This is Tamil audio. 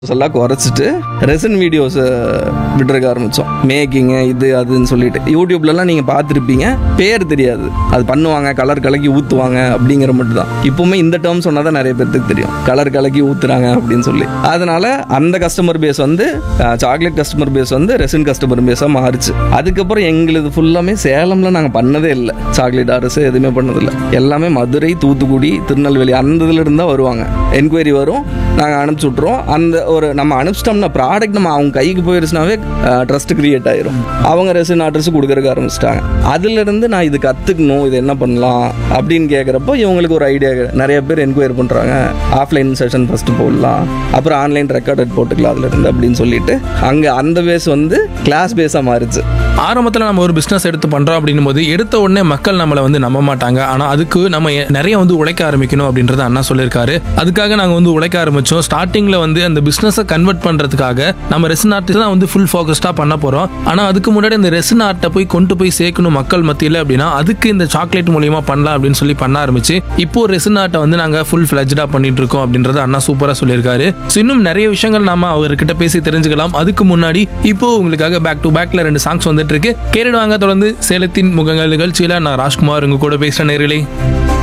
எல்லாம் குறைச்சிட்டு ரெசன் வீடியோஸ் விட்டுருக்க ஆரம்பித்தோம் மேக்கிங்கு இது அதுன்னு சொல்லிட்டு யூடியூப்லலாம் நீங்கள் பார்த்துருப்பீங்க பேர் தெரியாது அது பண்ணுவாங்க கலர் கலக்கி ஊற்றுவாங்க அப்படிங்கிற மட்டும் தான் இப்போவுமே இந்த டேர்ம் சொன்னால் தான் நிறைய பேர்த்துக்கு தெரியும் கலர் கலக்கி ஊற்றுறாங்க அப்படின்னு சொல்லி அதனால அந்த கஸ்டமர் பேஸ் வந்து சாக்லேட் கஸ்டமர் பேஸ் வந்து ரெசன் கஸ்டமர் பேஸாக மாறுச்சு அதுக்கப்புறம் எங்களுது ஃபுல்லாமே சேலமில் நாங்கள் பண்ணதே இல்லை சாக்லேட் அரசு எதுவுமே பண்ணதில்லை எல்லாமே மதுரை தூத்துக்குடி திருநெல்வேலி அந்த இதுல இருந்து தான் வருவாங்க என்கொயரி வரும் நாங்கள் அனுப்பிச்சி விட்ருவோம் அந்த ஒரு நம்ம அனுப்பிச்சிட்டோம்னா ப்ராடக்ட் நம்ம அவங்க கைக்கு போயிருச்சுனாவே ட்ரஸ்ட் கிரியேட் ஆயிரும் அவங்க ரெசின் அட்ரஸ் கொடுக்கறதுக்கு ஆரம்பிச்சிட்டாங்க அதுலேருந்து நான் இது கற்றுக்கணும் இது என்ன பண்ணலாம் அப்படின்னு கேட்குறப்போ இவங்களுக்கு ஒரு ஐடியா நிறைய பேர் என்கொயரி பண்ணுறாங்க ஆஃப்லைன் செஷன் ஃபஸ்ட்டு போடலாம் அப்புறம் ஆன்லைன் ரெக்கார்டட் போட்டுக்கலாம் அதுலேருந்து அப்படின்னு சொல்லிட்டு அங்கே அந்த பேஸ் வந்து கிளாஸ் பேஸாக மாறிச்சு ஆரம்பத்தில் நம்ம ஒரு பிஸ்னஸ் எடுத்து பண்ணுறோம் அப்படின்னும் போது எடுத்த உடனே மக்கள் நம்மளை வந்து நம்ப மாட்டாங்க ஆனால் அதுக்கு நம்ம எ- நிறைய வந்து உழைக்க ஆரம்பிக்கணும் அப்படின்றத அண்ணா சொல்லியிருக்காரு அதுக்காக நாங்கள் வந்து உழைக்க ஆரம்பித்தோம் ஸ்டார்டிங்கில் வந்து அந்த பிஸ்னஸை கன்வெர்ட் பண்ணுறதுக்காக நம்ம ரெசின் ஆர்ட் தான் வந்து ஃபுல் ஃபோக்கஸ்டாக பண்ண போகிறோம் ஆனால் அதுக்கு முன்னாடி இந்த ரெசின் ஆர்ட்டை போய் கொண்டு போய் சேர்க்கணும் மக்கள் மத்தியில் அப்படின்னா அதுக்கு இந்த சாக்லேட் மூலியமாக பண்ணலாம் அப்படின்னு சொல்லி பண்ண ஆரம்பிச்சு இப்போ ரெசின் ஆர்ட்டை வந்து நாங்கள் ஃபுல் ஃப்ளெஜ்டாக பண்ணிட்டு இருக்கோம் அப்படின்றத அண்ணா சூப்பராக சொல்லியிருக்காரு ஸோ இன்னும் நிறைய விஷயங்கள் நாம அவர்கிட்ட பேசி தெரிஞ்சுக்கலாம் அதுக்கு முன்னாடி இப்போ உங்களுக்காக பேக் டு பேக்ல ரெண்டு சாங்ஸ் வந்துட்டு இருக்கு கேட்டுடுவாங்க தொடர்ந்து சேலத்தின் முகங்கள் நிகழ்ச்சியில நான் ராஜ்குமார் உங்க கூட பேசுற நேர்களே